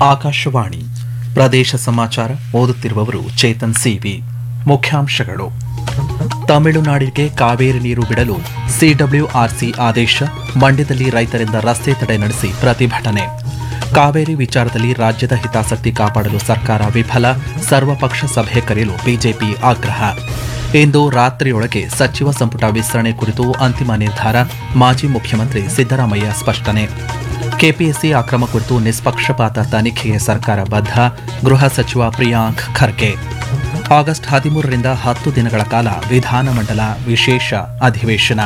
ಆಕಾಶವಾಣಿ ಪ್ರದೇಶ ಸಮಾಚಾರ ಓದುತ್ತಿರುವವರು ಚೇತನ್ ಸಿವಿ ಮುಖ್ಯಾಂಶಗಳು ತಮಿಳುನಾಡಿಗೆ ಕಾವೇರಿ ನೀರು ಬಿಡಲು ಸಿಡಬ್ಲ್ಯೂಆರ್ಸಿ ಆದೇಶ ಮಂಡ್ಯದಲ್ಲಿ ರೈತರಿಂದ ರಸ್ತೆ ತಡೆ ನಡೆಸಿ ಪ್ರತಿಭಟನೆ ಕಾವೇರಿ ವಿಚಾರದಲ್ಲಿ ರಾಜ್ಯದ ಹಿತಾಸಕ್ತಿ ಕಾಪಾಡಲು ಸರ್ಕಾರ ವಿಫಲ ಸರ್ವಪಕ್ಷ ಸಭೆ ಕರೆಯಲು ಬಿಜೆಪಿ ಆಗ್ರಹ ಇಂದು ರಾತ್ರಿಯೊಳಗೆ ಸಚಿವ ಸಂಪುಟ ವಿಸ್ತರಣೆ ಕುರಿತು ಅಂತಿಮ ನಿರ್ಧಾರ ಮಾಜಿ ಮುಖ್ಯಮಂತ್ರಿ ಸಿದ್ದರಾಮಯ್ಯ ಸ್ಪಷ್ಟನೆ ಕೆಪಿಎಸ್ಸಿ ಅಕ್ರಮ ಕುರಿತು ನಿಷ್ಪಕ್ಷಪಾತ ತನಿಖೆಗೆ ಸರ್ಕಾರ ಬದ್ಧ ಗೃಹ ಸಚಿವ ಪ್ರಿಯಾಂಕ್ ಖರ್ಗೆ ಆಗಸ್ಟ್ ಹದಿಮೂರರಿಂದ ಹತ್ತು ದಿನಗಳ ಕಾಲ ವಿಧಾನಮಂಡಲ ವಿಶೇಷ ಅಧಿವೇಶನ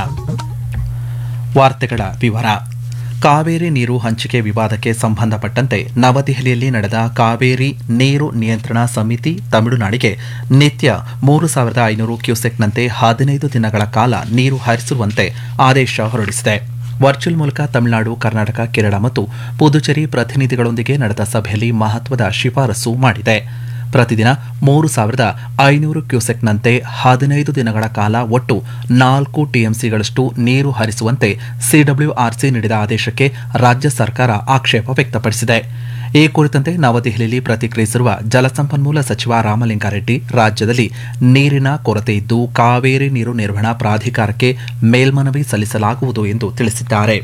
ವಾರ್ತೆಗಳ ವಿವರ ಕಾವೇರಿ ನೀರು ಹಂಚಿಕೆ ವಿವಾದಕ್ಕೆ ಸಂಬಂಧಪಟ್ಟಂತೆ ನವದೆಹಲಿಯಲ್ಲಿ ನಡೆದ ಕಾವೇರಿ ನೀರು ನಿಯಂತ್ರಣ ಸಮಿತಿ ತಮಿಳುನಾಡಿಗೆ ನಿತ್ಯ ಮೂರು ಸಾವಿರದ ಐನೂರು ಕ್ಯೂಸೆಕ್ನಂತೆ ಹದಿನೈದು ದಿನಗಳ ಕಾಲ ನೀರು ಹರಿಸುವಂತೆ ಆದೇಶ ಹೊರಡಿಸಿದೆ ವರ್ಚುವಲ್ ಮೂಲಕ ತಮಿಳುನಾಡು ಕರ್ನಾಟಕ ಕೇರಳ ಮತ್ತು ಪುದುಚೇರಿ ಪ್ರತಿನಿಧಿಗಳೊಂದಿಗೆ ನಡೆದ ಸಭೆಯಲ್ಲಿ ಮಹತ್ವದ ಶಿಫಾರಸು ಮಾಡಿದೆ ಪ್ರತಿದಿನ ಮೂರು ಸಾವಿರದ ಐನೂರು ಕ್ಯೂಸೆಕ್ನಂತೆ ಹದಿನೈದು ದಿನಗಳ ಕಾಲ ಒಟ್ಟು ನಾಲ್ಕು ಟಿಎಂಸಿಗಳಷ್ಟು ನೀರು ಹರಿಸುವಂತೆ ಸಿಡಬ್ಲ್ಯೂಆರ್ಸಿ ನೀಡಿದ ಆದೇಶಕ್ಕೆ ರಾಜ್ಯ ಸರ್ಕಾರ ಆಕ್ಷೇಪ ವ್ಯಕ್ತಪಡಿಸಿದೆ ಈ ಕುರಿತಂತೆ ನವದೆಹಲಿಯಲ್ಲಿ ಪ್ರತಿಕ್ರಿಯಿಸಿರುವ ಜಲಸಂಪನ್ಮೂಲ ಸಚಿವ ರಾಮಲಿಂಗಾರೆಡ್ಡಿ ರಾಜ್ಯದಲ್ಲಿ ನೀರಿನ ಕೊರತೆ ಇದ್ದು ಕಾವೇರಿ ನೀರು ನಿರ್ವಹಣಾ ಪ್ರಾಧಿಕಾರಕ್ಕೆ ಮೇಲ್ಮನವಿ ಸಲ್ಲಿಸಲಾಗುವುದು ಎಂದು ತಿಳಿಸಿದ್ದಾರೆ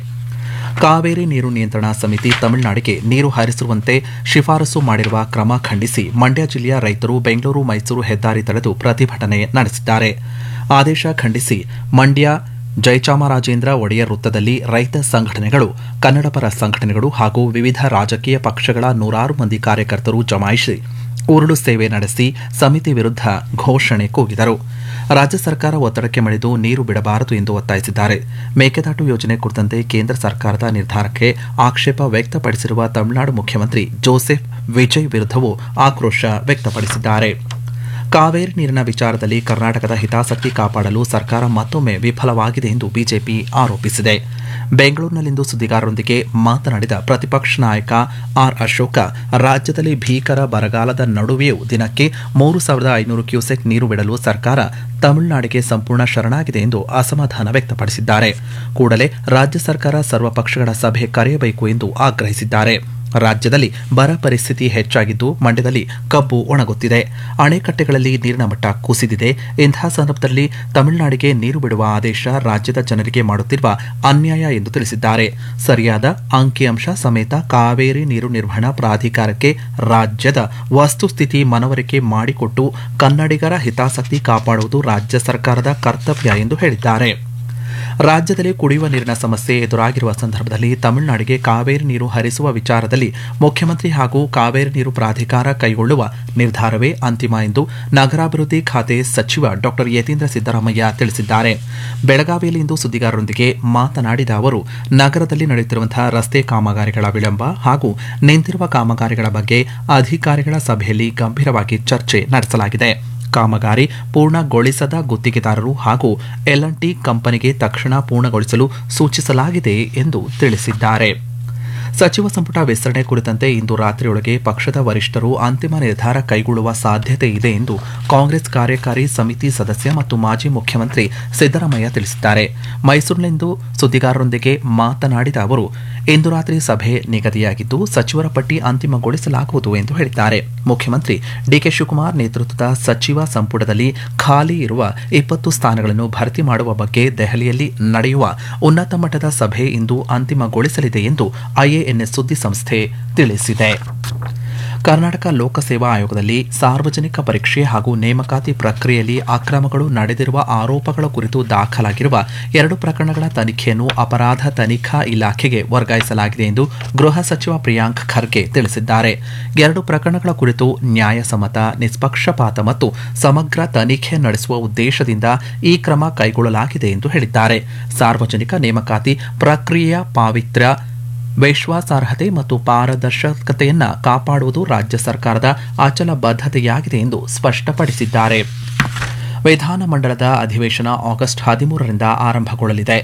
ಕಾವೇರಿ ನೀರು ನಿಯಂತ್ರಣ ಸಮಿತಿ ತಮಿಳುನಾಡಿಗೆ ನೀರು ಹರಿಸುವಂತೆ ಶಿಫಾರಸು ಮಾಡಿರುವ ಕ್ರಮ ಖಂಡಿಸಿ ಮಂಡ್ಯ ಜಿಲ್ಲೆಯ ರೈತರು ಬೆಂಗಳೂರು ಮೈಸೂರು ಹೆದ್ದಾರಿ ತಡೆದು ಪ್ರತಿಭಟನೆ ನಡೆಸಿದ್ದಾರೆ ಆದೇಶ ಖಂಡಿಸಿ ಮಂಡ್ಯ ಜಯಚಾಮರಾಜೇಂದ್ರ ಒಡೆಯರ್ ವೃತ್ತದಲ್ಲಿ ರೈತ ಸಂಘಟನೆಗಳು ಕನ್ನಡಪರ ಸಂಘಟನೆಗಳು ಹಾಗೂ ವಿವಿಧ ರಾಜಕೀಯ ಪಕ್ಷಗಳ ನೂರಾರು ಮಂದಿ ಕಾರ್ಯಕರ್ತರು ಜಮಾಯಿಸಿ ಉರುಳು ಸೇವೆ ನಡೆಸಿ ಸಮಿತಿ ವಿರುದ್ಧ ಘೋಷಣೆ ಕೂಗಿದರು ರಾಜ್ಯ ಸರ್ಕಾರ ಒತ್ತಡಕ್ಕೆ ಮಣಿದು ನೀರು ಬಿಡಬಾರದು ಎಂದು ಒತ್ತಾಯಿಸಿದ್ದಾರೆ ಮೇಕೆದಾಟು ಯೋಜನೆ ಕುರಿತಂತೆ ಕೇಂದ್ರ ಸರ್ಕಾರದ ನಿರ್ಧಾರಕ್ಕೆ ಆಕ್ಷೇಪ ವ್ಯಕ್ತಪಡಿಸಿರುವ ತಮಿಳುನಾಡು ಮುಖ್ಯಮಂತ್ರಿ ಜೋಸೆಫ್ ವಿಜಯ್ ವಿರುದ್ಧವೂ ಆಕ್ರೋಶ ವ್ಯಕ್ತಪಡಿಸಿದ್ದಾರೆ ಕಾವೇರಿ ನೀರಿನ ವಿಚಾರದಲ್ಲಿ ಕರ್ನಾಟಕದ ಹಿತಾಸಕ್ತಿ ಕಾಪಾಡಲು ಸರ್ಕಾರ ಮತ್ತೊಮ್ಮೆ ವಿಫಲವಾಗಿದೆ ಎಂದು ಬಿಜೆಪಿ ಆರೋಪಿಸಿದೆ ಬೆಂಗಳೂರಿನಲ್ಲಿಂದು ಸುದ್ದಿಗಾರರೊಂದಿಗೆ ಮಾತನಾಡಿದ ಪ್ರತಿಪಕ್ಷ ನಾಯಕ ಆರ್ ಅಶೋಕ ರಾಜ್ಯದಲ್ಲಿ ಭೀಕರ ಬರಗಾಲದ ನಡುವೆಯೂ ದಿನಕ್ಕೆ ಮೂರು ಸಾವಿರದ ಐನೂರು ಕ್ಯೂಸೆಕ್ ನೀರು ಬಿಡಲು ಸರ್ಕಾರ ತಮಿಳುನಾಡಿಗೆ ಸಂಪೂರ್ಣ ಶರಣಾಗಿದೆ ಎಂದು ಅಸಮಾಧಾನ ವ್ಯಕ್ತಪಡಿಸಿದ್ದಾರೆ ಕೂಡಲೇ ರಾಜ್ಯ ಸರ್ಕಾರ ಸರ್ವಪಕ್ಷಗಳ ಸಭೆ ಕರೆಯಬೇಕು ಎಂದು ಆಗ್ರಹಿಸಿದ್ದಾರೆ ರಾಜ್ಯದಲ್ಲಿ ಬರ ಪರಿಸ್ಥಿತಿ ಹೆಚ್ಚಾಗಿದ್ದು ಮಂಡ್ಯದಲ್ಲಿ ಕಬ್ಬು ಒಣಗುತ್ತಿದೆ ಅಣೆಕಟ್ಟೆಗಳಲ್ಲಿ ನೀರಿನ ಮಟ್ಟ ಕುಸಿದಿದೆ ಇಂತಹ ಸಂದರ್ಭದಲ್ಲಿ ತಮಿಳುನಾಡಿಗೆ ನೀರು ಬಿಡುವ ಆದೇಶ ರಾಜ್ಯದ ಜನರಿಗೆ ಮಾಡುತ್ತಿರುವ ಅನ್ಯಾಯ ಎಂದು ತಿಳಿಸಿದ್ದಾರೆ ಸರಿಯಾದ ಅಂಕಿಅಂಶ ಸಮೇತ ಕಾವೇರಿ ನೀರು ನಿರ್ವಹಣಾ ಪ್ರಾಧಿಕಾರಕ್ಕೆ ರಾಜ್ಯದ ವಸ್ತುಸ್ಥಿತಿ ಮನವರಿಕೆ ಮಾಡಿಕೊಟ್ಟು ಕನ್ನಡಿಗರ ಹಿತಾಸಕ್ತಿ ಕಾಪಾಡುವುದು ರಾಜ್ಯ ಸರ್ಕಾರದ ಕರ್ತವ್ಯ ಎಂದು ಹೇಳಿದ್ದಾರೆ ರಾಜ್ಯದಲ್ಲಿ ಕುಡಿಯುವ ನೀರಿನ ಸಮಸ್ಯೆ ಎದುರಾಗಿರುವ ಸಂದರ್ಭದಲ್ಲಿ ತಮಿಳುನಾಡಿಗೆ ಕಾವೇರಿ ನೀರು ಹರಿಸುವ ವಿಚಾರದಲ್ಲಿ ಮುಖ್ಯಮಂತ್ರಿ ಹಾಗೂ ಕಾವೇರಿ ನೀರು ಪ್ರಾಧಿಕಾರ ಕೈಗೊಳ್ಳುವ ನಿರ್ಧಾರವೇ ಅಂತಿಮ ಎಂದು ನಗರಾಭಿವೃದ್ಧಿ ಖಾತೆ ಸಚಿವ ಡಾ ಯತೀಂದ್ರ ಸಿದ್ದರಾಮಯ್ಯ ತಿಳಿಸಿದ್ದಾರೆ ಬೆಳಗಾವಿಯಲ್ಲಿಂದು ಸುದ್ದಿಗಾರರೊಂದಿಗೆ ಮಾತನಾಡಿದ ಅವರು ನಗರದಲ್ಲಿ ನಡೆಯುತ್ತಿರುವಂತಹ ರಸ್ತೆ ಕಾಮಗಾರಿಗಳ ವಿಳಂಬ ಹಾಗೂ ನಿಂತಿರುವ ಕಾಮಗಾರಿಗಳ ಬಗ್ಗೆ ಅಧಿಕಾರಿಗಳ ಸಭೆಯಲ್ಲಿ ಗಂಭೀರವಾಗಿ ಚರ್ಚೆ ನಡೆಸಲಾಗಿದೆ ಕಾಮಗಾರಿ ಪೂರ್ಣಗೊಳಿಸದ ಗುತ್ತಿಗೆದಾರರು ಹಾಗೂ ಎಲ್ ಟಿ ಕಂಪನಿಗೆ ತಕ್ಷಣ ಪೂರ್ಣಗೊಳಿಸಲು ಸೂಚಿಸಲಾಗಿದೆ ಎಂದು ತಿಳಿಸಿದ್ದಾರೆ ಸಚಿವ ಸಂಪುಟ ವಿಸ್ತರಣೆ ಕುರಿತಂತೆ ಇಂದು ರಾತ್ರಿಯೊಳಗೆ ಪಕ್ಷದ ವರಿಷ್ಠರು ಅಂತಿಮ ನಿರ್ಧಾರ ಕೈಗೊಳ್ಳುವ ಸಾಧ್ಯತೆ ಇದೆ ಎಂದು ಕಾಂಗ್ರೆಸ್ ಕಾರ್ಯಕಾರಿ ಸಮಿತಿ ಸದಸ್ಯ ಮತ್ತು ಮಾಜಿ ಮುಖ್ಯಮಂತ್ರಿ ಸಿದ್ದರಾಮಯ್ಯ ತಿಳಿಸಿದ್ದಾರೆ ಮೈಸೂರಿನಲ್ಲಿಂದು ಸುದ್ದಿಗಾರರೊಂದಿಗೆ ಮಾತನಾಡಿದ ಅವರು ಇಂದು ರಾತ್ರಿ ಸಭೆ ನಿಗದಿಯಾಗಿದ್ದು ಸಚಿವರ ಪಟ್ಟಿ ಅಂತಿಮಗೊಳಿಸಲಾಗುವುದು ಎಂದು ಹೇಳಿದ್ದಾರೆ ಮುಖ್ಯಮಂತ್ರಿ ಡಿಕೆ ಶಿವಕುಮಾರ್ ನೇತೃತ್ವದ ಸಚಿವ ಸಂಪುಟದಲ್ಲಿ ಖಾಲಿ ಇರುವ ಇಪ್ಪತ್ತು ಸ್ಥಾನಗಳನ್ನು ಭರ್ತಿ ಮಾಡುವ ಬಗ್ಗೆ ದೆಹಲಿಯಲ್ಲಿ ನಡೆಯುವ ಉನ್ನತ ಮಟ್ಟದ ಸಭೆ ಇಂದು ಅಂತಿಮಗೊಳಿಸಲಿದೆ ಎಂದು ಐಎಎನ್ಎಸ್ ಸುದ್ದಿ ಸಂಸ್ಥೆ ತಿಳಿಸಿದೆ ಕರ್ನಾಟಕ ಲೋಕಸೇವಾ ಆಯೋಗದಲ್ಲಿ ಸಾರ್ವಜನಿಕ ಪರೀಕ್ಷೆ ಹಾಗೂ ನೇಮಕಾತಿ ಪ್ರಕ್ರಿಯೆಯಲ್ಲಿ ಅಕ್ರಮಗಳು ನಡೆದಿರುವ ಆರೋಪಗಳ ಕುರಿತು ದಾಖಲಾಗಿರುವ ಎರಡು ಪ್ರಕರಣಗಳ ತನಿಖೆಯನ್ನು ಅಪರಾಧ ತನಿಖಾ ಇಲಾಖೆಗೆ ವರ್ಗಾಯಿಸಲಾಗಿದೆ ಎಂದು ಗೃಹ ಸಚಿವ ಪ್ರಿಯಾಂಕ್ ಖರ್ಗೆ ತಿಳಿಸಿದ್ದಾರೆ ಎರಡು ಪ್ರಕರಣಗಳ ಕುರಿತು ನ್ಯಾಯಸಮ್ಮತ ನಿಷ್ಪಕ್ಷಪಾತ ಮತ್ತು ಸಮಗ್ರ ತನಿಖೆ ನಡೆಸುವ ಉದ್ದೇಶದಿಂದ ಈ ಕ್ರಮ ಕೈಗೊಳ್ಳಲಾಗಿದೆ ಎಂದು ಹೇಳಿದ್ದಾರೆ ಸಾರ್ವಜನಿಕ ನೇಮಕಾತಿ ಪ್ರಕ್ರಿಯೆಯ ಪಾವಿತ್ರ್ಯ ವಿಶ್ವಾಸಾರ್ಹತೆ ಮತ್ತು ಪಾರದರ್ಶಕತೆಯನ್ನ ಕಾಪಾಡುವುದು ರಾಜ್ಯ ಸರ್ಕಾರದ ಅಚಲ ಬದ್ಧತೆಯಾಗಿದೆ ಎಂದು ಸ್ಪಷ್ಟಪಡಿಸಿದ್ದಾರೆ ವಿಧಾನಮಂಡಲದ ಅಧಿವೇಶನ ಆಗಸ್ಟ್ ಹದಿಮೂರರಿಂದ ಆರಂಭಗೊಳ್ಳಲಿದೆ